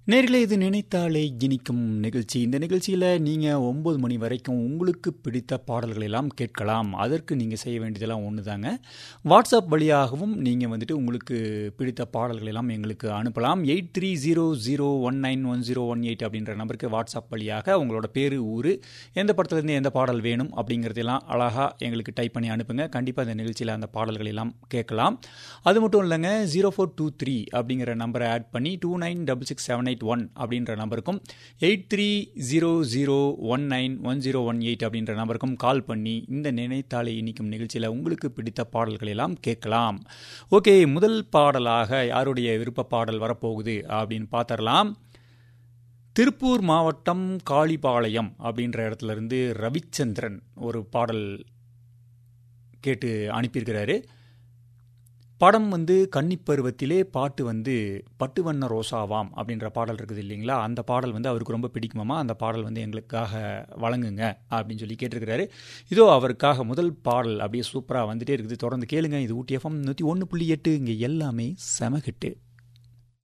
நேர்களே இது நினைத்தாலே இனிக்கும் நிகழ்ச்சி இந்த நிகழ்ச்சியில் நீங்கள் ஒம்பது மணி வரைக்கும் உங்களுக்கு பிடித்த பாடல்களை எல்லாம் கேட்கலாம் அதற்கு நீங்கள் செய்ய வேண்டியதெல்லாம் ஒன்று தாங்க வாட்ஸ்அப் வழியாகவும் நீங்கள் வந்துட்டு உங்களுக்கு பிடித்த பாடல்களை எல்லாம் எங்களுக்கு அனுப்பலாம் eight three zero zero one nine one zero one eight அப்படின்ற நம்பருக்கு வாட்ஸ்அப் வழியாக உங்களோட பேர் ஊர் எந்த படத்துலேருந்து எந்த பாடல் வேணும் அப்படிங்கிறதெல்லாம் அழகாக எங்களுக்கு டைப் பண்ணி அனுப்புங்க கண்டிப்பாக இந்த நிகழ்ச்சியில் அந்த பாடல்கள் எல்லாம் கேட்கலாம் அது மட்டும் இல்லைங்க ஜீரோ ஃபோர் டூ த்ரீ அப்படிங்கிற நம்பரை ஆட் பண்ணி two nine double six seven eight one அப்படின்ற நம்பருக்கும் eight three zero zero one nine one zero one eight அப்படின்ற நம்பருக்கும் கால் பண்ணி இந்த நினைத்தாலே இனிக்கும் நிகழ்ச்சியில் உங்களுக்கு பிடித்த பாடல்கள் எல்லாம் கேட்கலாம் ஓகே முதல் பாடலாக யாருடைய விருப்ப பாடல் வரப்போகுது அப்படின்னு பார்த்துடலாம் திருப்பூர் மாவட்டம் காளிபாளையம் அப்படின்ற இடத்துல இருந்து ரவிச்சந்திரன் ஒரு பாடல் கேட்டு அனுப்பியிருக்கிறாரு படம் வந்து கன்னிப்பருவத்திலே பாட்டு வந்து பட்டு வண்ண ரோசாவாம் அப்படின்ற பாடல் இருக்குது இல்லைங்களா அந்த பாடல் வந்து அவருக்கு ரொம்ப பிடிக்குமாமா அந்த பாடல் வந்து எங்களுக்காக வழங்குங்க அப்படின்னு சொல்லி கேட்டிருக்கிறாரு இதோ அவருக்காக முதல் பாடல் அப்படியே சூப்பராக வந்துட்டே இருக்குது தொடர்ந்து கேளுங்க இது ஊட்டி எஃப்எம் நூற்றி ஒன்று புள்ளி எட்டு இங்கே எல்லாமே செம ஹிட்டு